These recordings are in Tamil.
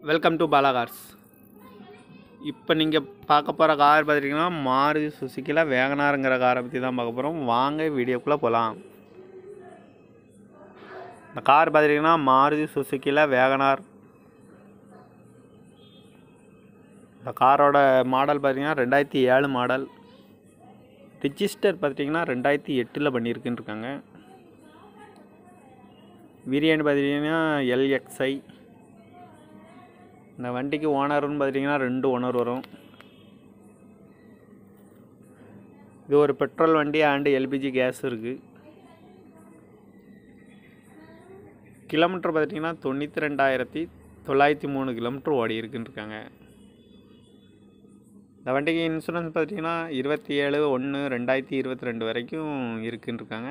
வெல்கம் டு பாலா கார்ஸ் இப்போ நீங்கள் பார்க்க போகிற கார் பார்த்துட்டிங்கன்னா மாருதி சுசுக்கியில் வேகனாருங்கிற காரை பற்றி தான் பார்க்க போகிறோம் வாங்க வீடியோக்குள்ளே போகலாம் இந்த கார் பார்த்துட்டிங்கன்னா மாருதி சுசுக்கியில் வேகனார் இந்த காரோட மாடல் பார்த்தீங்கன்னா ரெண்டாயிரத்தி ஏழு மாடல் ரிஜிஸ்டர் பார்த்துட்டிங்கன்னா ரெண்டாயிரத்தி எட்டில் பண்ணியிருக்குன்னு இருக்காங்க வேரியன்ட் பார்த்துட்டிங்கன்னா எல்எக்ஸ்ஐ இந்த வண்டிக்கு ஓனர்னு பார்த்துட்டிங்கன்னா ரெண்டு ஓனர் வரும் இது ஒரு பெட்ரோல் வண்டி அண்டு எல்பிஜி கேஸ் இருக்குது கிலோமீட்டர் பார்த்துட்டிங்கன்னா தொண்ணூற்றி ரெண்டாயிரத்தி தொள்ளாயிரத்தி மூணு கிலோமீட்டர் ஓடி இருக்குன்னு இருக்காங்க இந்த வண்டிக்கு இன்சூரன்ஸ் பார்த்திங்கன்னா இருபத்தி ஏழு ஒன்று ரெண்டாயிரத்தி இருபத்தி ரெண்டு வரைக்கும் இருக்குன்னு இருக்காங்க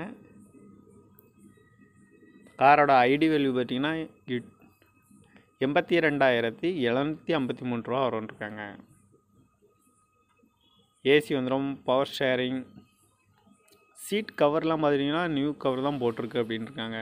காரோட ஐடி வேல்யூ பார்த்திங்கன்னா இட்- எண்பத்தி ரெண்டாயிரத்தி எழுநூற்றி ஐம்பத்தி மூணு ரூபா வரும்னு இருக்காங்க ஏசி வந்துடும் பவர் ஷேரிங் சீட் கவர்லாம் பார்த்திங்கன்னா நியூ கவர் தான் போட்டிருக்கு அப்படின்னு இருக்காங்க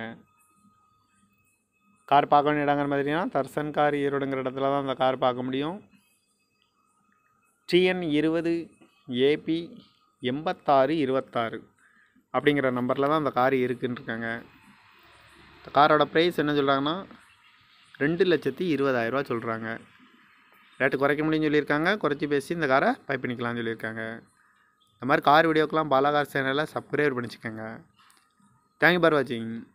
கார் பார்க்க வேண்டிய இடங்கிற பார்த்தீங்கன்னா தர்சன் கார் ஈரோடுங்கிற இடத்துல தான் அந்த கார் பார்க்க முடியும் டிஎன் இருபது ஏபி எண்பத்தாறு இருபத்தாறு அப்படிங்கிற நம்பரில் தான் அந்த கார் இருக்குன்னு இருக்காங்க இந்த காரோட ப்ரைஸ் என்ன சொல்கிறாங்கன்னா ரெண்டு லட்சத்தி இருபதாயிரரூவா சொல்கிறாங்க ரேட்டு குறைக்க முடியும்னு சொல்லியிருக்காங்க குறைச்சி பேசி இந்த காரை பை பண்ணிக்கலாம்னு சொல்லியிருக்காங்க இந்த மாதிரி கார் வீடியோக்கெலாம் பாலாகார் சேனலை சப்ஸ்கிரைப் பண்ணிச்சுக்கோங்க தேங்க்யூ ஃபார் வாட்சிங்